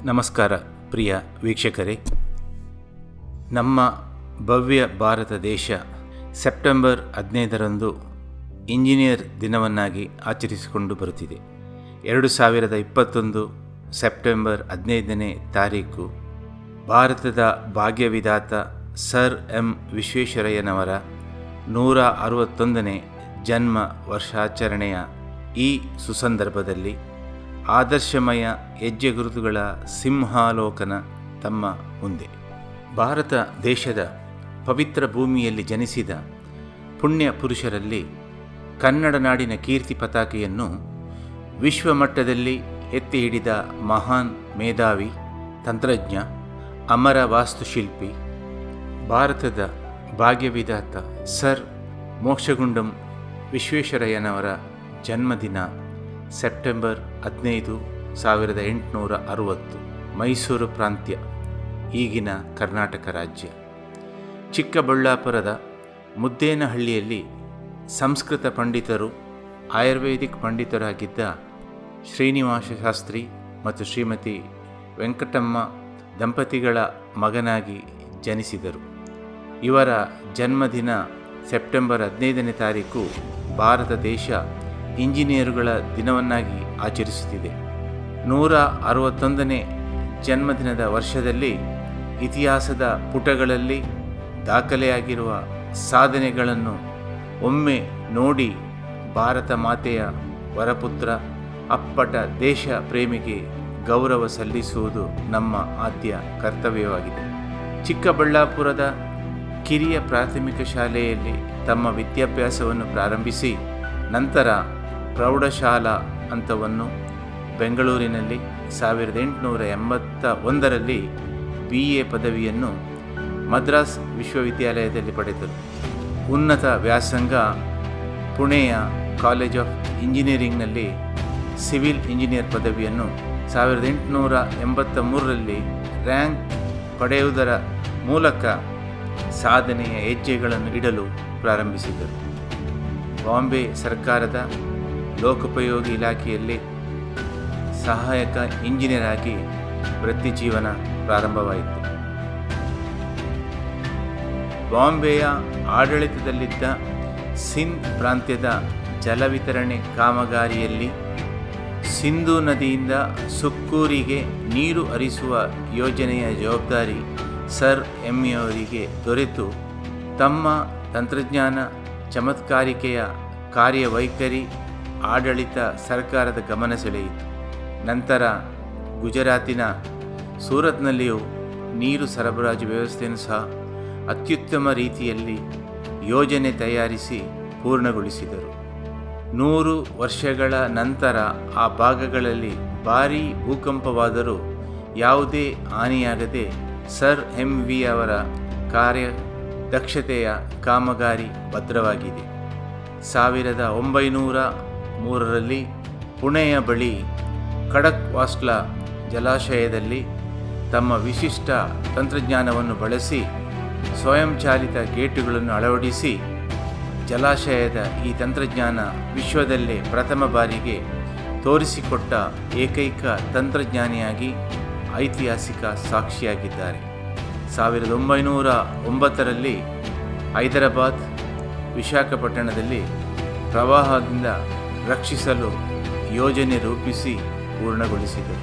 ನಮಸ್ಕಾರ ಪ್ರಿಯ ವೀಕ್ಷಕರೇ ನಮ್ಮ ಭವ್ಯ ಭಾರತ ದೇಶ ಸೆಪ್ಟೆಂಬರ್ ಹದಿನೈದರಂದು ಇಂಜಿನಿಯರ್ ದಿನವನ್ನಾಗಿ ಆಚರಿಸಿಕೊಂಡು ಬರುತ್ತಿದೆ ಎರಡು ಸಾವಿರದ ಇಪ್ಪತ್ತೊಂದು ಸೆಪ್ಟೆಂಬರ್ ಹದಿನೈದನೇ ತಾರೀಕು ಭಾರತದ ಭಾಗ್ಯವಿಧಾತ ಸರ್ ಎಂ ವಿಶ್ವೇಶ್ವರಯ್ಯನವರ ನೂರ ಅರವತ್ತೊಂದನೇ ಜನ್ಮ ವರ್ಷಾಚರಣೆಯ ಈ ಸುಸಂದರ್ಭದಲ್ಲಿ ಆದರ್ಶಮಯ ಹೆಜ್ಜೆ ಗುರುತುಗಳ ಸಿಂಹಾಲೋಕನ ತಮ್ಮ ಮುಂದೆ ಭಾರತ ದೇಶದ ಪವಿತ್ರ ಭೂಮಿಯಲ್ಲಿ ಜನಿಸಿದ ಪುಣ್ಯ ಪುರುಷರಲ್ಲಿ ಕನ್ನಡ ನಾಡಿನ ಕೀರ್ತಿ ಪತಾಕೆಯನ್ನು ವಿಶ್ವಮಟ್ಟದಲ್ಲಿ ಎತ್ತಿ ಹಿಡಿದ ಮಹಾನ್ ಮೇಧಾವಿ ತಂತ್ರಜ್ಞ ಅಮರ ವಾಸ್ತುಶಿಲ್ಪಿ ಭಾರತದ ಭಾಗ್ಯವಿಧಾತ ಸರ್ ಮೋಕ್ಷಗುಂಡಂ ವಿಶ್ವೇಶ್ವರಯ್ಯನವರ ಜನ್ಮದಿನ ಸೆಪ್ಟೆಂಬರ್ ಹದಿನೈದು ಸಾವಿರದ ಎಂಟುನೂರ ಅರುವತ್ತು ಮೈಸೂರು ಪ್ರಾಂತ್ಯ ಈಗಿನ ಕರ್ನಾಟಕ ರಾಜ್ಯ ಚಿಕ್ಕಬಳ್ಳಾಪುರದ ಮುದ್ದೇನಹಳ್ಳಿಯಲ್ಲಿ ಸಂಸ್ಕೃತ ಪಂಡಿತರು ಆಯುರ್ವೇದಿಕ್ ಪಂಡಿತರಾಗಿದ್ದ ಶ್ರೀನಿವಾಸ ಶಾಸ್ತ್ರಿ ಮತ್ತು ಶ್ರೀಮತಿ ವೆಂಕಟಮ್ಮ ದಂಪತಿಗಳ ಮಗನಾಗಿ ಜನಿಸಿದರು ಇವರ ಜನ್ಮದಿನ ಸೆಪ್ಟೆಂಬರ್ ಹದಿನೈದನೇ ತಾರೀಕು ಭಾರತ ದೇಶ ಇಂಜಿನಿಯರುಗಳ ದಿನವನ್ನಾಗಿ ಆಚರಿಸುತ್ತಿದೆ ನೂರ ಅರವತ್ತೊಂದನೇ ಜನ್ಮದಿನದ ವರ್ಷದಲ್ಲಿ ಇತಿಹಾಸದ ಪುಟಗಳಲ್ಲಿ ದಾಖಲೆಯಾಗಿರುವ ಸಾಧನೆಗಳನ್ನು ಒಮ್ಮೆ ನೋಡಿ ಭಾರತ ಮಾತೆಯ ವರಪುತ್ರ ಅಪ್ಪಟ ದೇಶ ಪ್ರೇಮಿಗೆ ಗೌರವ ಸಲ್ಲಿಸುವುದು ನಮ್ಮ ಆದ್ಯ ಕರ್ತವ್ಯವಾಗಿದೆ ಚಿಕ್ಕಬಳ್ಳಾಪುರದ ಕಿರಿಯ ಪ್ರಾಥಮಿಕ ಶಾಲೆಯಲ್ಲಿ ತಮ್ಮ ವಿದ್ಯಾಭ್ಯಾಸವನ್ನು ಪ್ರಾರಂಭಿಸಿ ನಂತರ ಪ್ರೌಢಶಾಲಾ ಹಂತವನ್ನು ಬೆಂಗಳೂರಿನಲ್ಲಿ ಸಾವಿರದ ಎಂಟುನೂರ ಎಂಬತ್ತ ಒಂದರಲ್ಲಿ ಬಿ ಎ ಪದವಿಯನ್ನು ಮದ್ರಾಸ್ ವಿಶ್ವವಿದ್ಯಾಲಯದಲ್ಲಿ ಪಡೆದರು ಉನ್ನತ ವ್ಯಾಸಂಗ ಪುಣೆಯ ಕಾಲೇಜ್ ಆಫ್ ಇಂಜಿನಿಯರಿಂಗ್ನಲ್ಲಿ ಸಿವಿಲ್ ಇಂಜಿನಿಯರ್ ಪದವಿಯನ್ನು ಸಾವಿರದ ಎಂಟುನೂರ ಎಂಬತ್ತ ಮೂರರಲ್ಲಿ ರ್ಯಾಂಕ್ ಪಡೆಯುವುದರ ಮೂಲಕ ಸಾಧನೆಯ ಹೆಜ್ಜೆಗಳನ್ನು ಇಡಲು ಪ್ರಾರಂಭಿಸಿದರು ಬಾಂಬೆ ಸರ್ಕಾರದ ಲೋಕೋಪಯೋಗಿ ಇಲಾಖೆಯಲ್ಲಿ ಸಹಾಯಕ ಇಂಜಿನಿಯರ್ ಆಗಿ ವೃತ್ತಿ ಜೀವನ ಪ್ರಾರಂಭವಾಯಿತು ಬಾಂಬೆಯ ಆಡಳಿತದಲ್ಲಿದ್ದ ಸಿಂಧ್ ಪ್ರಾಂತ್ಯದ ಜಲವಿತರಣೆ ಕಾಮಗಾರಿಯಲ್ಲಿ ಸಿಂಧೂ ನದಿಯಿಂದ ಸುಕ್ಕೂರಿಗೆ ನೀರು ಹರಿಸುವ ಯೋಜನೆಯ ಜವಾಬ್ದಾರಿ ಸರ್ ಎಮ್ಮಿಯವರಿಗೆ ದೊರೆತು ತಮ್ಮ ತಂತ್ರಜ್ಞಾನ ಚಮತ್ಕಾರಿಕೆಯ ಕಾರ್ಯವೈಖರಿ ಆಡಳಿತ ಸರ್ಕಾರದ ಗಮನ ಸೆಳೆಯಿತು ನಂತರ ಗುಜರಾತಿನ ಸೂರತ್ನಲ್ಲಿಯೂ ನೀರು ಸರಬರಾಜು ವ್ಯವಸ್ಥೆಯನ್ನು ಸಹ ಅತ್ಯುತ್ತಮ ರೀತಿಯಲ್ಲಿ ಯೋಜನೆ ತಯಾರಿಸಿ ಪೂರ್ಣಗೊಳಿಸಿದರು ನೂರು ವರ್ಷಗಳ ನಂತರ ಆ ಭಾಗಗಳಲ್ಲಿ ಭಾರೀ ಭೂಕಂಪವಾದರೂ ಯಾವುದೇ ಹಾನಿಯಾಗದೆ ಸರ್ ಎಂ ವಿ ಅವರ ಕಾರ್ಯ ದಕ್ಷತೆಯ ಕಾಮಗಾರಿ ಭದ್ರವಾಗಿದೆ ಸಾವಿರದ ಒಂಬೈನೂರ ಮೂರರಲ್ಲಿ ಪುಣೆಯ ಬಳಿ ಖಡಕ್ ವಾಸ್ಲಾ ಜಲಾಶಯದಲ್ಲಿ ತಮ್ಮ ವಿಶಿಷ್ಟ ತಂತ್ರಜ್ಞಾನವನ್ನು ಬಳಸಿ ಸ್ವಯಂಚಾಲಿತ ಗೇಟುಗಳನ್ನು ಅಳವಡಿಸಿ ಜಲಾಶಯದ ಈ ತಂತ್ರಜ್ಞಾನ ವಿಶ್ವದಲ್ಲೇ ಪ್ರಥಮ ಬಾರಿಗೆ ತೋರಿಸಿಕೊಟ್ಟ ಏಕೈಕ ತಂತ್ರಜ್ಞಾನಿಯಾಗಿ ಐತಿಹಾಸಿಕ ಸಾಕ್ಷಿಯಾಗಿದ್ದಾರೆ ಸಾವಿರದ ಒಂಬೈನೂರ ಒಂಬತ್ತರಲ್ಲಿ ಹೈದರಾಬಾದ್ ವಿಶಾಖಪಟ್ಟಣದಲ್ಲಿ ಪ್ರವಾಹದಿಂದ ರಕ್ಷಿಸಲು ಯೋಜನೆ ರೂಪಿಸಿ ಪೂರ್ಣಗೊಳಿಸಿದರು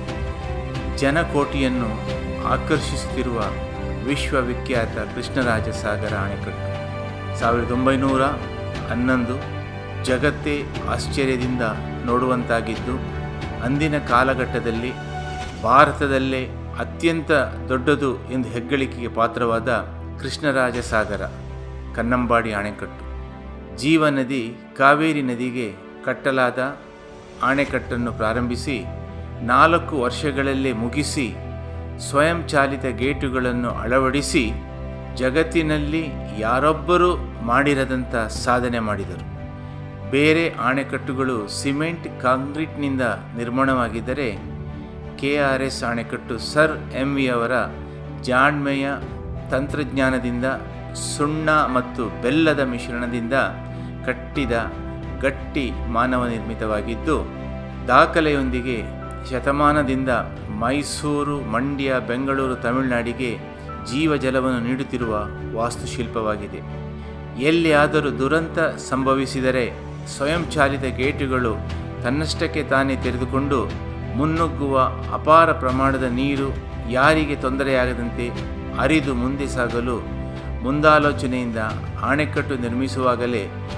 ಜನಕೋಟಿಯನ್ನು ಆಕರ್ಷಿಸುತ್ತಿರುವ ವಿಶ್ವವಿಖ್ಯಾತ ಕೃಷ್ಣರಾಜ ಸಾಗರ ಅಣೆಕಟ್ಟು ಸಾವಿರದ ಒಂಬೈನೂರ ಹನ್ನೊಂದು ಜಗತ್ತೇ ಆಶ್ಚರ್ಯದಿಂದ ನೋಡುವಂತಾಗಿದ್ದು ಅಂದಿನ ಕಾಲಘಟ್ಟದಲ್ಲಿ ಭಾರತದಲ್ಲೇ ಅತ್ಯಂತ ದೊಡ್ಡದು ಎಂದು ಹೆಗ್ಗಳಿಕೆಗೆ ಪಾತ್ರವಾದ ಕೃಷ್ಣರಾಜ ಸಾಗರ ಕನ್ನಂಬಾಡಿ ಅಣೆಕಟ್ಟು ಜೀವ ನದಿ ಕಾವೇರಿ ನದಿಗೆ ಕಟ್ಟಲಾದ ಅಣೆಕಟ್ಟನ್ನು ಪ್ರಾರಂಭಿಸಿ ನಾಲ್ಕು ವರ್ಷಗಳಲ್ಲೇ ಮುಗಿಸಿ ಸ್ವಯಂಚಾಲಿತ ಗೇಟುಗಳನ್ನು ಅಳವಡಿಸಿ ಜಗತ್ತಿನಲ್ಲಿ ಯಾರೊಬ್ಬರೂ ಮಾಡಿರದಂಥ ಸಾಧನೆ ಮಾಡಿದರು ಬೇರೆ ಅಣೆಕಟ್ಟುಗಳು ಸಿಮೆಂಟ್ ಕಾಂಕ್ರೀಟ್ನಿಂದ ನಿರ್ಮಾಣವಾಗಿದ್ದರೆ ಕೆ ಆರ್ ಎಸ್ ಅಣೆಕಟ್ಟು ಸರ್ ಎಂ ವಿ ಅವರ ಜಾಣ್ಮೆಯ ತಂತ್ರಜ್ಞಾನದಿಂದ ಸುಣ್ಣ ಮತ್ತು ಬೆಲ್ಲದ ಮಿಶ್ರಣದಿಂದ ಕಟ್ಟಿದ ಗಟ್ಟಿ ಮಾನವ ನಿರ್ಮಿತವಾಗಿದ್ದು ದಾಖಲೆಯೊಂದಿಗೆ ಶತಮಾನದಿಂದ ಮೈಸೂರು ಮಂಡ್ಯ ಬೆಂಗಳೂರು ತಮಿಳುನಾಡಿಗೆ ಜೀವಜಲವನ್ನು ನೀಡುತ್ತಿರುವ ವಾಸ್ತುಶಿಲ್ಪವಾಗಿದೆ ಎಲ್ಲಿಯಾದರೂ ದುರಂತ ಸಂಭವಿಸಿದರೆ ಸ್ವಯಂಚಾಲಿತ ಗೇಟುಗಳು ತನ್ನಷ್ಟಕ್ಕೆ ತಾನೇ ತೆರೆದುಕೊಂಡು ಮುನ್ನುಗ್ಗುವ ಅಪಾರ ಪ್ರಮಾಣದ ನೀರು ಯಾರಿಗೆ ತೊಂದರೆಯಾಗದಂತೆ ಹರಿದು ಮುಂದೆ ಸಾಗಲು ಮುಂದಾಲೋಚನೆಯಿಂದ ಅಣೆಕಟ್ಟು ನಿರ್ಮಿಸುವಾಗಲೇ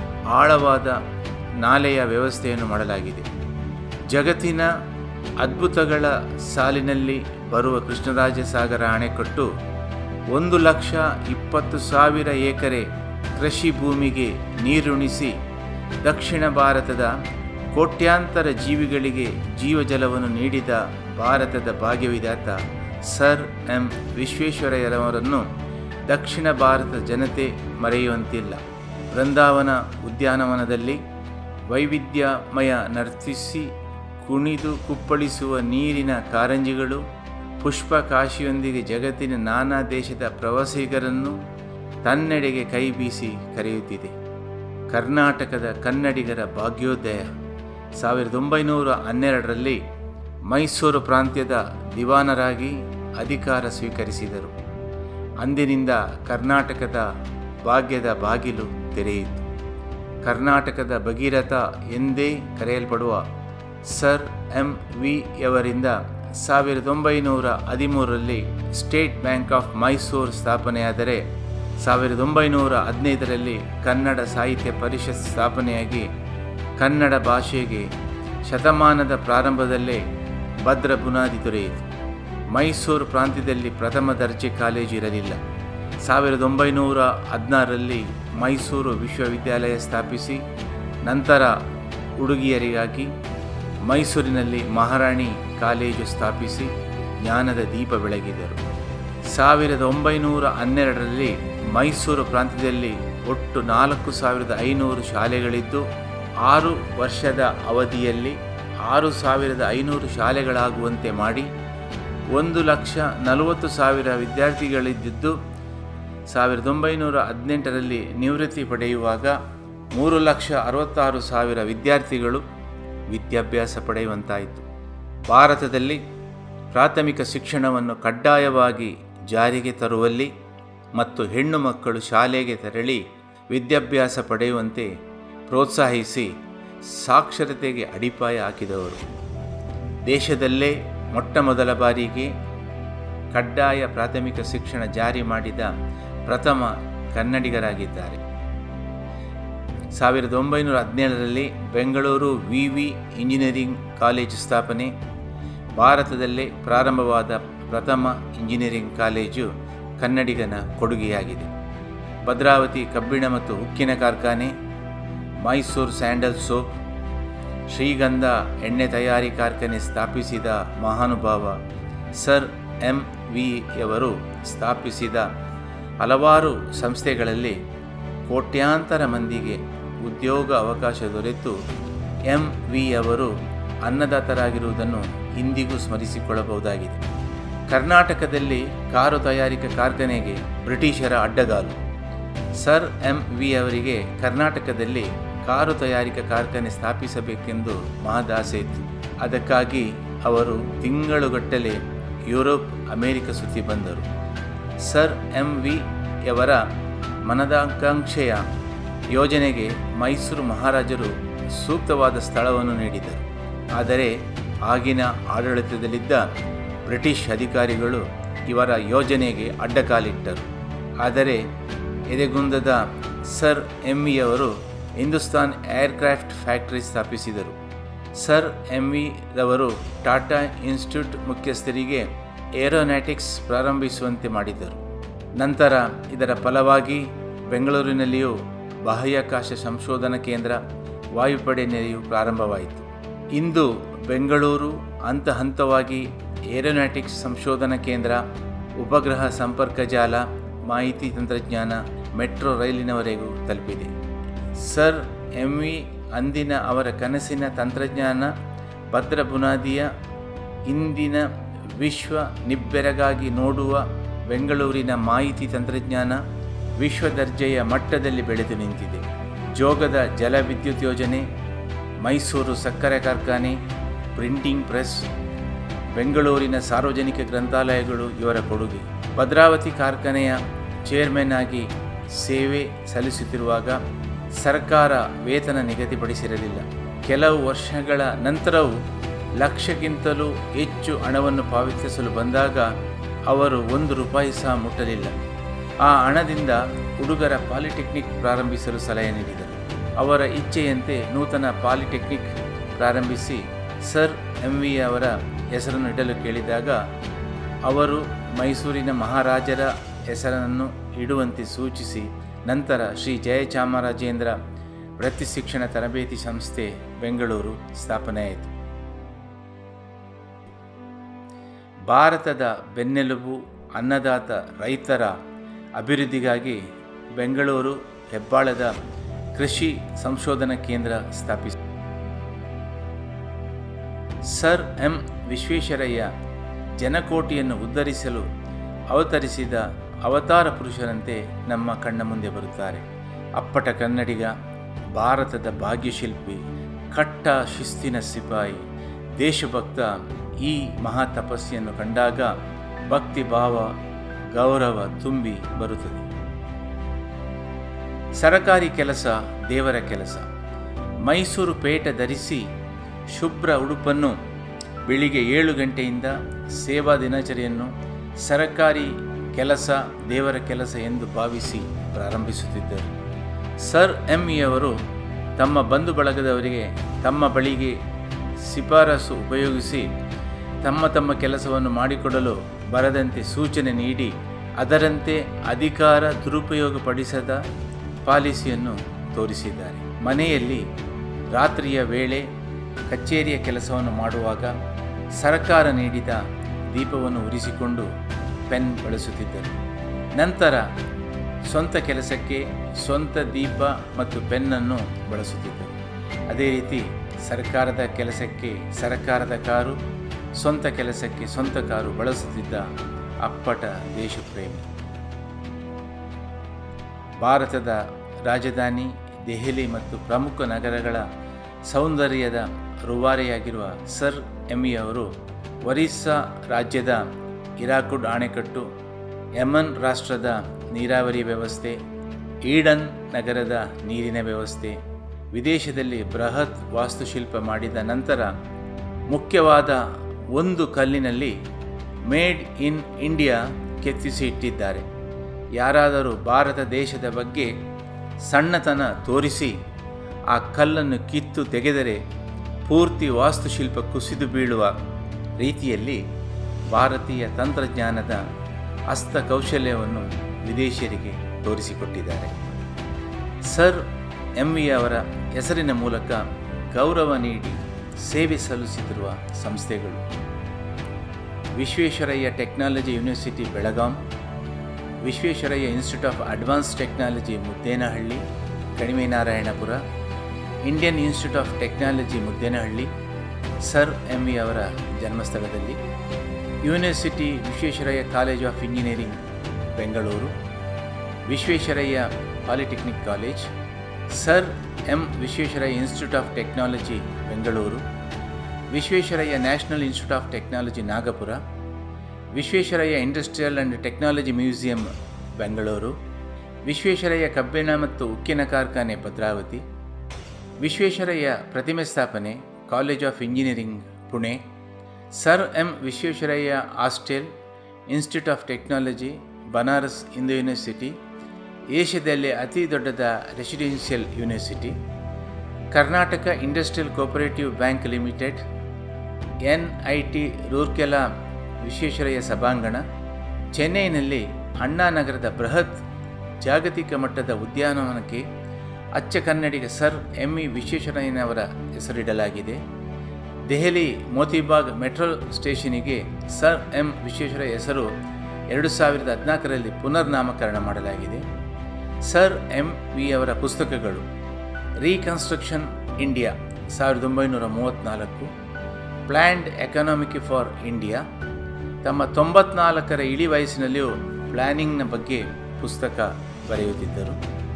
ಆಳವಾದ ನಾಲೆಯ ವ್ಯವಸ್ಥೆಯನ್ನು ಮಾಡಲಾಗಿದೆ ಜಗತ್ತಿನ ಅದ್ಭುತಗಳ ಸಾಲಿನಲ್ಲಿ ಬರುವ ಕೃಷ್ಣರಾಜ ಸಾಗರ ಅಣೆಕಟ್ಟು ಒಂದು ಲಕ್ಷ ಇಪ್ಪತ್ತು ಸಾವಿರ ಎಕರೆ ಕೃಷಿ ಭೂಮಿಗೆ ನೀರುಣಿಸಿ ದಕ್ಷಿಣ ಭಾರತದ ಕೋಟ್ಯಾಂತರ ಜೀವಿಗಳಿಗೆ ಜೀವಜಲವನ್ನು ನೀಡಿದ ಭಾರತದ ಭಾಗ್ಯವಿದಾತ ಸರ್ ಎಂ ವಿಶ್ವೇಶ್ವರಯ್ಯರವರನ್ನು ದಕ್ಷಿಣ ಭಾರತದ ಜನತೆ ಮರೆಯುವಂತಿಲ್ಲ ಬೃಂದಾವನ ಉದ್ಯಾನವನದಲ್ಲಿ ವೈವಿಧ್ಯಮಯ ನರ್ತಿಸಿ ಕುಣಿದು ಕುಪ್ಪಳಿಸುವ ನೀರಿನ ಕಾರಂಜಿಗಳು ಪುಷ್ಪ ಕಾಶಿಯೊಂದಿಗೆ ಜಗತ್ತಿನ ನಾನಾ ದೇಶದ ಪ್ರವಾಸಿಗರನ್ನು ತನ್ನೆಡೆಗೆ ಕೈ ಬೀಸಿ ಕರೆಯುತ್ತಿದೆ ಕರ್ನಾಟಕದ ಕನ್ನಡಿಗರ ಭಾಗ್ಯೋದಯ ಸಾವಿರದ ಒಂಬೈನೂರ ಹನ್ನೆರಡರಲ್ಲಿ ಮೈಸೂರು ಪ್ರಾಂತ್ಯದ ದಿವಾನರಾಗಿ ಅಧಿಕಾರ ಸ್ವೀಕರಿಸಿದರು ಅಂದಿನಿಂದ ಕರ್ನಾಟಕದ ಭಾಗ್ಯದ ಬಾಗಿಲು ತೆರೆಯಿತು ಕರ್ನಾಟಕದ ಭಗೀರಥ ಎಂದೇ ಕರೆಯಲ್ಪಡುವ ಸರ್ ಎಂ ವಿ ಯವರಿಂದ ಸಾವಿರದ ಒಂಬೈನೂರ ಹದಿಮೂರರಲ್ಲಿ ಸ್ಟೇಟ್ ಬ್ಯಾಂಕ್ ಆಫ್ ಮೈಸೂರು ಸ್ಥಾಪನೆಯಾದರೆ ಸಾವಿರದ ಒಂಬೈನೂರ ಹದಿನೈದರಲ್ಲಿ ಕನ್ನಡ ಸಾಹಿತ್ಯ ಪರಿಷತ್ ಸ್ಥಾಪನೆಯಾಗಿ ಕನ್ನಡ ಭಾಷೆಗೆ ಶತಮಾನದ ಪ್ರಾರಂಭದಲ್ಲೇ ಭದ್ರ ಬುನಾದಿ ದೊರೆಯಿತು ಮೈಸೂರು ಪ್ರಾಂತ್ಯದಲ್ಲಿ ಪ್ರಥಮ ದರ್ಜೆ ಕಾಲೇಜು ಇರಲಿಲ್ಲ ಸಾವಿರದ ಒಂಬೈನೂರ ಹದಿನಾರರಲ್ಲಿ ಮೈಸೂರು ವಿಶ್ವವಿದ್ಯಾಲಯ ಸ್ಥಾಪಿಸಿ ನಂತರ ಹುಡುಗಿಯರಿಗಾಗಿ ಮೈಸೂರಿನಲ್ಲಿ ಮಹಾರಾಣಿ ಕಾಲೇಜು ಸ್ಥಾಪಿಸಿ ಜ್ಞಾನದ ದೀಪ ಬೆಳಗಿದರು ಸಾವಿರದ ಒಂಬೈನೂರ ಹನ್ನೆರಡರಲ್ಲಿ ಮೈಸೂರು ಪ್ರಾಂತ್ಯದಲ್ಲಿ ಒಟ್ಟು ನಾಲ್ಕು ಸಾವಿರದ ಐನೂರು ಶಾಲೆಗಳಿದ್ದು ಆರು ವರ್ಷದ ಅವಧಿಯಲ್ಲಿ ಆರು ಸಾವಿರದ ಐನೂರು ಶಾಲೆಗಳಾಗುವಂತೆ ಮಾಡಿ ಒಂದು ಲಕ್ಷ ನಲವತ್ತು ಸಾವಿರ ವಿದ್ಯಾರ್ಥಿಗಳಿದ್ದಿದ್ದು ಸಾವಿರದ ಒಂಬೈನೂರ ಹದಿನೆಂಟರಲ್ಲಿ ನಿವೃತ್ತಿ ಪಡೆಯುವಾಗ ಮೂರು ಲಕ್ಷ ಅರವತ್ತಾರು ಸಾವಿರ ವಿದ್ಯಾರ್ಥಿಗಳು ವಿದ್ಯಾಭ್ಯಾಸ ಪಡೆಯುವಂತಾಯಿತು ಭಾರತದಲ್ಲಿ ಪ್ರಾಥಮಿಕ ಶಿಕ್ಷಣವನ್ನು ಕಡ್ಡಾಯವಾಗಿ ಜಾರಿಗೆ ತರುವಲ್ಲಿ ಮತ್ತು ಹೆಣ್ಣು ಮಕ್ಕಳು ಶಾಲೆಗೆ ತೆರಳಿ ವಿದ್ಯಾಭ್ಯಾಸ ಪಡೆಯುವಂತೆ ಪ್ರೋತ್ಸಾಹಿಸಿ ಸಾಕ್ಷರತೆಗೆ ಅಡಿಪಾಯ ಹಾಕಿದವರು ದೇಶದಲ್ಲೇ ಮೊಟ್ಟ ಮೊದಲ ಬಾರಿಗೆ ಕಡ್ಡಾಯ ಪ್ರಾಥಮಿಕ ಶಿಕ್ಷಣ ಜಾರಿ ಮಾಡಿದ ಪ್ರಥಮ ಕನ್ನಡಿಗರಾಗಿದ್ದಾರೆ ಸಾವಿರದ ಒಂಬೈನೂರ ಹದಿನೇಳರಲ್ಲಿ Bengaluru V V engineering college ಸ್ಥಾಪನೆ ಭಾರತದಲ್ಲೇ ಪ್ರಾರಂಭವಾದ ಪ್ರಥಮ ಇಂಜಿನಿಯರಿಂಗ್ ಕಾಲೇಜು ಕನ್ನಡಿಗನ ಕೊಡುಗೆಯಾಗಿದೆ ಭದ್ರಾವತಿ ಕಬ್ಬಿಣ ಮತ್ತು ಉಕ್ಕಿನ ಕಾರ್ಖಾನೆ ಮೈಸೂರು ಸ್ಯಾಂಡಲ್ ಸೋಪ್ ಶ್ರೀಗಂಧ ಎಣ್ಣೆ ತಯಾರಿ ಕಾರ್ಖಾನೆ ಸ್ಥಾಪಿಸಿದ ಮಹಾನುಭಾವ ಸರ್ ಎಂ ವಿ ಯವರು ಸ್ಥಾಪಿಸಿದ ಹಲವಾರು ಸಂಸ್ಥೆಗಳಲ್ಲಿ ಕೋಟ್ಯಾಂತರ ಮಂದಿಗೆ ಉದ್ಯೋಗ ಅವಕಾಶ ದೊರೆತು ಎಂ ವಿ ಅವರು ಅನ್ನದಾತರಾಗಿರುವುದನ್ನು ಇಂದಿಗೂ ಸ್ಮರಿಸಿಕೊಳ್ಳಬಹುದಾಗಿದೆ ಕರ್ನಾಟಕದಲ್ಲಿ ಕಾರು ತಯಾರಿಕಾ ಕಾರ್ಖಾನೆಗೆ ಬ್ರಿಟಿಷರ ಅಡ್ಡಗಾಲು ಸರ್ ಎಂ ವಿ ಅವರಿಗೆ ಕರ್ನಾಟಕದಲ್ಲಿ ಕಾರು ತಯಾರಿಕಾ ಕಾರ್ಖಾನೆ ಸ್ಥಾಪಿಸಬೇಕೆಂದು ಮಹದಾಸೆ ಇತ್ತು ಅದಕ್ಕಾಗಿ ಅವರು ತಿಂಗಳುಗಟ್ಟಲೆ ಯುರೋಪ್ ಅಮೆರಿಕ ಸುತ್ತಿ ಬಂದರು ಸರ್ ಎಂ ವಿ ಯವರ ಮನದಾಕಾಂಕ್ಷೆಯ ಯೋಜನೆಗೆ ಮೈಸೂರು ಮಹಾರಾಜರು ಸೂಕ್ತವಾದ ಸ್ಥಳವನ್ನು ನೀಡಿದರು ಆದರೆ ಆಗಿನ ಆಡಳಿತದಲ್ಲಿದ್ದ ಬ್ರಿಟಿಷ್ ಅಧಿಕಾರಿಗಳು ಇವರ ಯೋಜನೆಗೆ ಅಡ್ಡಕಾಲಿಟ್ಟರು ಆದರೆ ಎದೆಗುಂದದ ಸರ್ ಎಂ ವಿಯವರು ಹಿಂದೂಸ್ತಾನ್ ಏರ್ಕ್ರಾಫ್ಟ್ ಫ್ಯಾಕ್ಟರಿ ಸ್ಥಾಪಿಸಿದರು ಸರ್ ಎಂ ವಿ ರವರು ಟಾಟಾ ಇನ್ಸ್ಟಿಟ್ಯೂಟ್ ಮುಖ್ಯಸ್ಥರಿಗೆ ಏರೋನಾಟಿಕ್ಸ್ ಪ್ರಾರಂಭಿಸುವಂತೆ ಮಾಡಿದರು ನಂತರ ಇದರ ಫಲವಾಗಿ ಬೆಂಗಳೂರಿನಲ್ಲಿಯೂ ಬಾಹ್ಯಾಕಾಶ ಸಂಶೋಧನಾ ಕೇಂದ್ರ ವಾಯುಪಡೆ ನೆಲೆಯು ಪ್ರಾರಂಭವಾಯಿತು ಇಂದು ಬೆಂಗಳೂರು ಹಂತ ಹಂತವಾಗಿ ಏರೋನಾಟಿಕ್ಸ್ ಸಂಶೋಧನಾ ಕೇಂದ್ರ ಉಪಗ್ರಹ ಸಂಪರ್ಕ ಜಾಲ ಮಾಹಿತಿ ತಂತ್ರಜ್ಞಾನ ಮೆಟ್ರೋ ರೈಲಿನವರೆಗೂ ತಲುಪಿದೆ ಸರ್ ಎಂ ವಿ ಅಂದಿನ ಅವರ ಕನಸಿನ ತಂತ್ರಜ್ಞಾನ ಭದ್ರ ಬುನಾದಿಯ ಇಂದಿನ ವಿಶ್ವ ನಿಬ್ಬೆರಗಾಗಿ ನೋಡುವ ಬೆಂಗಳೂರಿನ ಮಾಹಿತಿ ತಂತ್ರಜ್ಞಾನ ವಿಶ್ವ ದರ್ಜೆಯ ಮಟ್ಟದಲ್ಲಿ ಬೆಳೆದು ನಿಂತಿದೆ ಜೋಗದ ಜಲವಿದ್ಯುತ್ ಯೋಜನೆ ಮೈಸೂರು ಸಕ್ಕರೆ ಕಾರ್ಖಾನೆ ಪ್ರಿಂಟಿಂಗ್ ಪ್ರೆಸ್ ಬೆಂಗಳೂರಿನ ಸಾರ್ವಜನಿಕ ಗ್ರಂಥಾಲಯಗಳು ಇವರ ಕೊಡುಗೆ ಭದ್ರಾವತಿ ಕಾರ್ಖಾನೆಯ ಚೇರ್ಮನ್ ಆಗಿ ಸೇವೆ ಸಲ್ಲಿಸುತ್ತಿರುವಾಗ ಸರ್ಕಾರ ವೇತನ ನಿಗದಿಪಡಿಸಿರಲಿಲ್ಲ ಕೆಲವು ವರ್ಷಗಳ ನಂತರವೂ ಲಕ್ಷಕ್ಕಿಂತಲೂ ಹೆಚ್ಚು ಹಣವನ್ನು ಪಾವತಿಸಲು ಬಂದಾಗ ಅವರು ಒಂದು ರೂಪಾಯಿ ಸಹ ಮುಟ್ಟಲಿಲ್ಲ ಆ ಹಣದಿಂದ ಹುಡುಗರ ಪಾಲಿಟೆಕ್ನಿಕ್ ಪ್ರಾರಂಭಿಸಲು ಸಲಹೆ ನೀಡಿದರು ಅವರ ಇಚ್ಛೆಯಂತೆ ನೂತನ ಪಾಲಿಟೆಕ್ನಿಕ್ ಪ್ರಾರಂಭಿಸಿ ಸರ್ ಎಂ ವಿ ಅವರ ಹೆಸರನ್ನು ಇಡಲು ಕೇಳಿದಾಗ ಅವರು ಮೈಸೂರಿನ ಮಹಾರಾಜರ ಹೆಸರನ್ನು ಇಡುವಂತೆ ಸೂಚಿಸಿ ನಂತರ ಶ್ರೀ ಜಯಚಾಮರಾಜೇಂದ್ರ ವೃತ್ತಿ ಶಿಕ್ಷಣ ತರಬೇತಿ ಸಂಸ್ಥೆ ಬೆಂಗಳೂರು ಸ್ಥಾಪನೆಯಾಯಿತು ಭಾರತದ ಬೆನ್ನೆಲುಬು ಅನ್ನದಾತ ರೈತರ ಅಭಿವೃದ್ಧಿಗಾಗಿ ಬೆಂಗಳೂರು ಹೆಬ್ಬಾಳದ ಕೃಷಿ ಸಂಶೋಧನಾ ಕೇಂದ್ರ ಸ್ಥಾಪಿಸಿ ಸರ್ ಎಂ ವಿಶ್ವೇಶ್ವರಯ್ಯ ಜನಕೋಟಿಯನ್ನು ಉದ್ಧರಿಸಲು ಅವತರಿಸಿದ ಅವತಾರ ಪುರುಷರಂತೆ ನಮ್ಮ ಕಣ್ಣ ಮುಂದೆ ಬರುತ್ತಾರೆ ಅಪ್ಪಟ ಕನ್ನಡಿಗ ಭಾರತದ ಭಾಗ್ಯಶಿಲ್ಪಿ ಕಟ್ಟ ಶಿಸ್ತಿನ ಸಿಪಾಯಿ ದೇಶಭಕ್ತ ಈ ಮಹಾ ತಪಸ್ಸಿಯನ್ನು ಕಂಡಾಗ ಭಕ್ತಿ ಭಾವ ಗೌರವ ತುಂಬಿ ಬರುತ್ತದೆ ಸರಕಾರಿ ಕೆಲಸ ದೇವರ ಕೆಲಸ ಮೈಸೂರು ಪೇಟ ಧರಿಸಿ ಶುಭ್ರ ಉಡುಪನ್ನು ಬೆಳಿಗ್ಗೆ ಏಳು ಗಂಟೆಯಿಂದ ಸೇವಾ ದಿನಚರಿಯನ್ನು ಸರಕಾರಿ ಕೆಲಸ ದೇವರ ಕೆಲಸ ಎಂದು ಭಾವಿಸಿ ಪ್ರಾರಂಭಿಸುತ್ತಿದ್ದರು ಸರ್ ಎಂ ಇಯವರು ತಮ್ಮ ಬಂಧು ಬಳಗದವರಿಗೆ ತಮ್ಮ ಬಳಿಗೆ ಶಿಫಾರಸು ಉಪಯೋಗಿಸಿ ತಮ್ಮ ತಮ್ಮ ಕೆಲಸವನ್ನು ಮಾಡಿಕೊಡಲು ಬರದಂತೆ ಸೂಚನೆ ನೀಡಿ ಅದರಂತೆ ಅಧಿಕಾರ ದುರುಪಯೋಗಪಡಿಸದ ಪಾಲಿಸಿಯನ್ನು ತೋರಿಸಿದ್ದಾರೆ ಮನೆಯಲ್ಲಿ ರಾತ್ರಿಯ ವೇಳೆ ಕಚೇರಿಯ ಕೆಲಸವನ್ನು ಮಾಡುವಾಗ ಸರ್ಕಾರ ನೀಡಿದ ದೀಪವನ್ನು ಉರಿಸಿಕೊಂಡು ಪೆನ್ ಬಳಸುತ್ತಿದ್ದರು ನಂತರ ಸ್ವಂತ ಕೆಲಸಕ್ಕೆ ಸ್ವಂತ ದೀಪ ಮತ್ತು ಪೆನ್ನನ್ನು ಬಳಸುತ್ತಿದ್ದರು ಅದೇ ರೀತಿ ಸರ್ಕಾರದ ಕೆಲಸಕ್ಕೆ ಸರ್ಕಾರದ ಕಾರು ಸ್ವಂತ ಕೆಲಸಕ್ಕೆ ಸ್ವಂತ ಕಾರು ಬಳಸುತ್ತಿದ್ದ ಅಪ್ಪಟ ದೇಶಪ್ರೇಮಿ ಭಾರತದ ರಾಜಧಾನಿ ದೆಹಲಿ ಮತ್ತು ಪ್ರಮುಖ ನಗರಗಳ ಸೌಂದರ್ಯದ ರೂವಾರಿಯಾಗಿರುವ ಸರ್ ಎಮ್ಮಿ ಅವರು ಒರಿಸ್ಸಾ ರಾಜ್ಯದ ಹಿರಾಕುಡ್ ಅಣೆಕಟ್ಟು ಯಮನ್ ರಾಷ್ಟ್ರದ ನೀರಾವರಿ ವ್ಯವಸ್ಥೆ ಈಡನ್ ನಗರದ ನೀರಿನ ವ್ಯವಸ್ಥೆ ವಿದೇಶದಲ್ಲಿ ಬೃಹತ್ ವಾಸ್ತುಶಿಲ್ಪ ಮಾಡಿದ ನಂತರ ಮುಖ್ಯವಾದ ಒಂದು ಕಲ್ಲಿನಲ್ಲಿ ಮೇಡ್ ಇನ್ ಇಂಡಿಯಾ ಕೆತ್ತಿಸಿ ಇಟ್ಟಿದ್ದಾರೆ ಯಾರಾದರೂ ಭಾರತ ದೇಶದ ಬಗ್ಗೆ ಸಣ್ಣತನ ತೋರಿಸಿ ಆ ಕಲ್ಲನ್ನು ಕಿತ್ತು ತೆಗೆದರೆ ಪೂರ್ತಿ ವಾಸ್ತುಶಿಲ್ಪ ಕುಸಿದು ಬೀಳುವ ರೀತಿಯಲ್ಲಿ ಭಾರತೀಯ ತಂತ್ರಜ್ಞಾನದ ಹಸ್ತಕೌಶಲ್ಯವನ್ನು ವಿದೇಶಿಯರಿಗೆ ತೋರಿಸಿಕೊಟ್ಟಿದ್ದಾರೆ ಸರ್ ಎಂ ವಿ ಅವರ ಹೆಸರಿನ ಮೂಲಕ ಗೌರವ ನೀಡಿ ಸೇವೆ ಸಲ್ಲಿಸುತ್ತಿರುವ ಸಂಸ್ಥೆಗಳು Visvesvaraya technology university Belgaum Visvesvaraya institute of advanced technology Muddenahalli Kanivenarayanapura Indian institute of technology Muddenahalli sir M V ಅವರ ಜನ್ಮಸ್ಥಳದಲ್ಲಿ university Visvesvaraya college of engineering Bengaluru Visvesvaraya polytechnic college sir M Visvesvaraya institute of technology Bengaluru Visvesvaraya national institute of technology Nagpur Visvesvaraya industrial and technology museum Bengaluru Visvesvaraya ಕಬ್ಬಿಣ ಮತ್ತು ಉಕ್ಕಿನ ಕಾರ್ಖಾನೆ ಭದ್ರಾವತಿ ವಿಶ್ವೇಶ್ವರಯ್ಯ ಪ್ರತಿಮೆ ಸ್ಥಾಪನೆ college of engineering Pune sir M Visvesvaraya hostel institute of technology Banaras Hindu university ಏಷ್ಯಾದಲ್ಲೇ ಅತಿ ದೊಡ್ಡದ residential university Karnataka industrial cooperative bank limited N I T Rourkela Visvesvaraya ಸಭಾಂಗಣ ಚೆನ್ನೈನಲ್ಲಿ ಅಣ್ಣಾನಗರದ ಬೃಹತ್ ಜಾಗತಿಕ ಮಟ್ಟದ ಉದ್ಯಾನವನಕ್ಕೆ ಅಚ್ಚ ಕನ್ನಡಿಗ ಸರ್ ಎಂ ಇ ವಿಶ್ವೇಶ್ವರಯ್ಯನವರ ಹೆಸರಿಡಲಾಗಿದೆ ದೆಹಲಿ ಮೋತಿಬಾಗ್ ಮೆಟ್ರೋ ಸ್ಟೇಷನಿಗೆ ಸರ್ ಎಂ ವಿಶ್ವೇಶ್ವರಯ್ಯ ಹೆಸರು ಎರಡು ಸಾವಿರದ ಹದಿನಾಲ್ಕರಲ್ಲಿ ಪುನರ್ನಾಮಕರಣ ಮಾಡಲಾಗಿದೆ ಸರ್ ಎಂ ವಿ ಅವರ ಪುಸ್ತಕಗಳು ರೀಕನ್ಸ್ಟ್ರಕ್ಷನ್ ಇಂಡಿಯಾ ಸಾವಿರದ ಒಂಬೈನೂರ ಮೂವತ್ತ್ನಾಲ್ಕು ಪ್ಲ್ಯಾಂಡ್ ಎಕನಾಮಿಕ್ ಫಾರ್ ಇಂಡಿಯಾ ತಮ್ಮ ತೊಂಬತ್ನಾಲ್ಕರ ಇಳಿ ವಯಸ್ಸಿನಲ್ಲಿಯೂ ಪ್ಲ್ಯಾನಿಂಗ್ನ ಬಗ್ಗೆ ಪುಸ್ತಕ ಬರೆಯುತ್ತಿದ್ದರು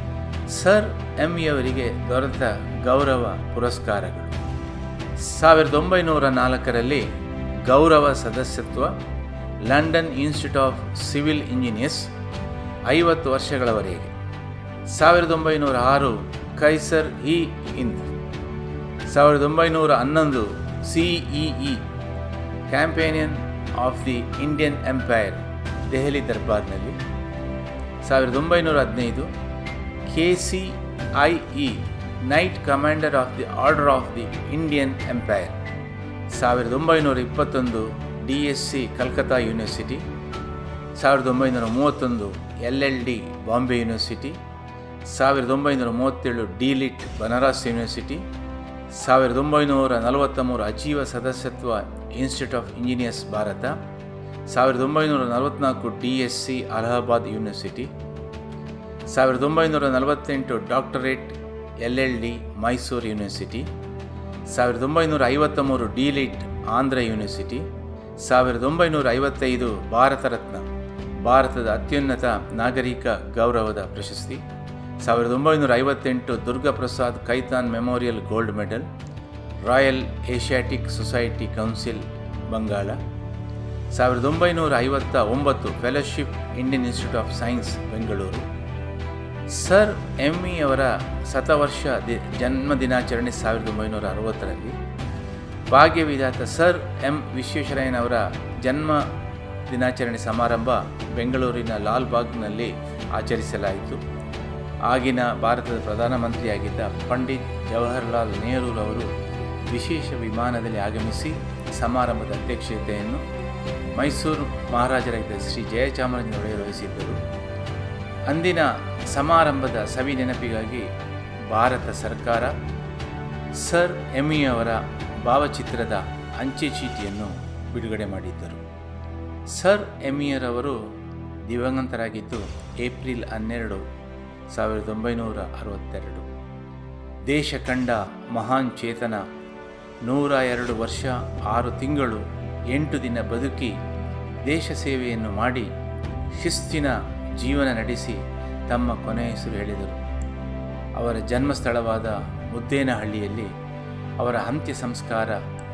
ಸರ್ ಎಂ ಅವರಿಗೆ ದೊರೆತ ಗೌರವ ಪುರಸ್ಕಾರಗಳು ಸಾವಿರದ ಒಂಬೈನೂರ ನಾಲ್ಕರಲ್ಲಿ ಗೌರವ ಸದಸ್ಯತ್ವ London institute of civil engineers ಐವತ್ತು ವರ್ಷಗಳವರೆಗೆ ಸಾವಿರದ ಒಂಬೈನೂರ ಆರು ಕೈಸರ್ ಇ ಹಿಂದ್ ಸಾವಿರದ ಒಂಬೈನೂರ ಹನ್ನೊಂದು CIE companion of the Indian empire Delhi ದರ್ಬಾರ್ನಲ್ಲಿ ಸಾವಿರದ ಒಂಬೈನೂರ ಹದಿನೈದು K C I E knight commander of the order of the Indian empire ಸಾವಿರದ ಒಂಬೈನೂರ ಇಪ್ಪತ್ತೊಂದು D S C Calcutta university ಸಾವಿರದ ಒಂಬೈನೂರ ಮೂವತ್ತೊಂದು L L D Bombay university ಸಾವಿರದ ಒಂಬೈನೂರ ಮೂವತ್ತೇಳು ಡಿಲಿಟ್ ಬನಾರಸ್ ಯೂನಿವರ್ಸಿಟಿ ಸಾವಿರದ ಒಂಬೈನೂರ ನಲವತ್ತ ಮೂರು ಅಜೀವ ಸದಸ್ಯತ್ವ ಇನ್ಸ್ಟಿಟ್ಯೂಟ್ ಆಫ್ ಇಂಜಿನಿಯರ್ಸ್ ಭಾರತ ಸಾವಿರದ ಒಂಬೈನೂರ ನಲವತ್ತ್ನಾಲ್ಕು D S C Allahabad university ಸಾವಿರದ ಒಂಬೈನೂರ ನಲವತ್ತೆಂಟು doctorate L L D Mysore university ಸಾವಿರದ ಒಂಬೈನೂರ ಐವತ್ತ ಮೂರು ಡಿಲಿಟ್ ಆಂಧ್ರ ಯೂನಿವರ್ಸಿಟಿ ಸಾವಿರದ ಒಂಬೈನೂರ ಐವತ್ತೈದು ಭಾರತ ರತ್ನ ಭಾರತದ ಅತ್ಯುನ್ನತ ನಾಗರಿಕ ಗೌರವದ ಪ್ರಶಸ್ತಿ ಸಾವಿರದ ಒಂಬೈನೂರ ಐವತ್ತೆಂಟು Durgaprasad Khaitan memorial gold medal royal Asiatic society council Bengal ಸಾವಿರದ ಒಂಬೈನೂರ ಐವತ್ತ ಒಂಬತ್ತು fellowship Indian institute of science Bengaluru sir M E ಅವರ ಶತವರ್ಷ ದಿ ಜನ್ಮ ದಿನಾಚರಣೆ ಸಾವಿರದ ಒಂಬೈನೂರ ಅರವತ್ತರಲ್ಲಿ ಭಾಗ್ಯವಿಧಾತ ಸರ್ ಎಂ ವಿಶ್ವೇಶ್ವರಯ್ಯನವರ ಜನ್ಮ ದಿನಾಚರಣೆ ಸಮಾರಂಭ ಬೆಂಗಳೂರಿನ ಲಾಲ್ ಬಾಗ್ನಲ್ಲಿ ಆಚರಿಸಲಾಯಿತು ಆಗಿನ ಭಾರತದ ಪ್ರಧಾನಮಂತ್ರಿಯಾಗಿದ್ದ ಪಂಡಿತ್ ಜವಾಹರ್ಲಾಲ್ ನೆಹರೂರವರು ವಿಶೇಷ ವಿಮಾನದಲ್ಲಿ ಆಗಮಿಸಿ ಸಮಾರಂಭದ ಅಧ್ಯಕ್ಷತೆಯನ್ನು ಮೈಸೂರು ಮಹಾರಾಜರಾಗಿದ್ದ ಶ್ರೀ ಜಯಚಾಮರಾಜ ಒಡೆಯರು ವಹಿಸಿದ್ದರು ಅಂದಿನ ಸಮಾರಂಭದ ಸವಿ ನೆನಪಿಗಾಗಿ ಭಾರತ ಸರ್ಕಾರ ಸರ್ ಎಮಿ ಅವರ ಭಾವಚಿತ್ರದ ಅಂಚೆ ಚೀಟಿಯನ್ನು ಬಿಡುಗಡೆ ಮಾಡಿದ್ದರು ಸರ್ ಎಮಿಯರವರು ದಿವಂಗತರಾಗಿದ್ದು ಏಪ್ರಿಲ್ ಹನ್ನೆರಡು ಸಾವಿರದ ಒಂಬೈನೂರ ಅರವತ್ತೆರಡು ದೇಶ ಕಂಡ ಮಹಾನ್ ಚೇತನ ನೂರ ಎರಡು ವರ್ಷ ಆರು ತಿಂಗಳು ಎಂಟು ದಿನ ಬದುಕಿ ದೇಶ ಸೇವೆಯನ್ನು ಮಾಡಿ ಶಿಸ್ತಿನ ಜೀವನ ನಡೆಸಿ ತಮ್ಮ ಕೊನೆ ಹೆಸರು ಹೇಳಿದರು ಅವರ ಜನ್ಮಸ್ಥಳವಾದ ಮುದ್ದೇನಹಳ್ಳಿಯಲ್ಲಿ ಅವರ ಅಂತ್ಯ ಸಂಸ್ಕಾರ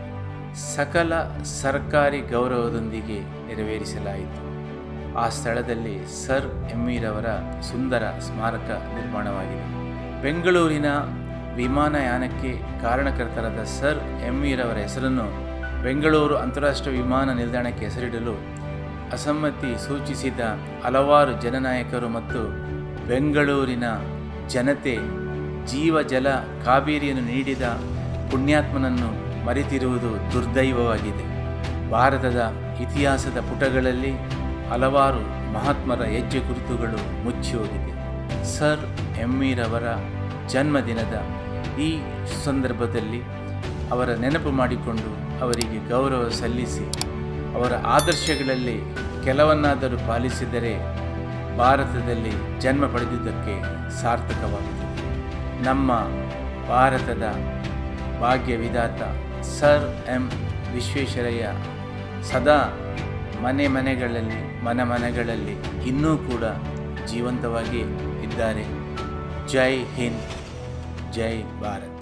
ಸಕಲ ಸರ್ಕಾರಿ ಗೌರವದೊಂದಿಗೆ ನೆರವೇರಿಸಲಾಯಿತು ಆ ಸ್ಥಳದಲ್ಲಿ ಸರ್ ಎಮ್ಮೀರವರ ಸುಂದರ ಸ್ಮಾರಕ ನಿರ್ಮಾಣವಾಗಿದೆ ಬೆಂಗಳೂರಿನ ವಿಮಾನಯಾನಕ್ಕೆ ಕಾರಣಕರ್ತರಾದ ಸರ್ ಎಮ್ಮೀರವರ ಹೆಸರನ್ನು ಬೆಂಗಳೂರು ಅಂತಾರಾಷ್ಟ್ರೀಯ ವಿಮಾನ ನಿಲ್ದಾಣಕ್ಕೆ ಹೆಸರಿಡಲು ಅಸಮ್ಮತಿ ಸೂಚಿಸಿದ ಹಲವಾರು ಜನನಾಯಕರು ಮತ್ತು ಬೆಂಗಳೂರಿನ ಜನತೆ ಜೀವ ಜಲ ಕಾವೇರಿಯನ್ನು ನೀಡಿದ ಪುಣ್ಯಾತ್ಮನನ್ನು ಮರೆತಿರುವುದು ದುರ್ದೈವವಾಗಿದೆ ಭಾರತದ ಇತಿಹಾಸದ ಪುಟಗಳಲ್ಲಿ ಹಲವಾರು ಮಹಾತ್ಮರ ಹೆಜ್ಜೆ ಗುರುತುಗಳು ಮುಚ್ಚಿ ಹೋಗಿದೆ ಸರ್ ಎಮ್ಮೀರವರ ಜನ್ಮದಿನದ ಈ ಸಂದರ್ಭದಲ್ಲಿ ಅವರ ನೆನಪು ಮಾಡಿಕೊಂಡು ಅವರಿಗೆ ಗೌರವ ಸಲ್ಲಿಸಿ ಅವರ ಆದರ್ಶಗಳಲ್ಲಿ ಕೆಲವನ್ನಾದರೂ ಪಾಲಿಸಿದರೆ ಭಾರತದಲ್ಲಿ ಜನ್ಮ ಪಡೆದಿದ್ದಕ್ಕೆ ಸಾರ್ಥಕವಾಗುತ್ತದೆ ನಮ್ಮ ಭಾರತದ ಭಾಗ್ಯವಿಧಾತ ಸರ್ ಎಂ ವಿಶ್ವೇಶ್ವರಯ್ಯ ಸದಾ ಮನೆ ಮನೆಗಳಲ್ಲಿ ಮನ ಮನೆಗಳಲ್ಲಿ ಇನ್ನೂ ಕೂಡ ಜೀವಂತವಾಗಿ ಇದ್ದಾರೆ ಜೈ ಹಿಂದ್ ಜೈ ಭಾರತ್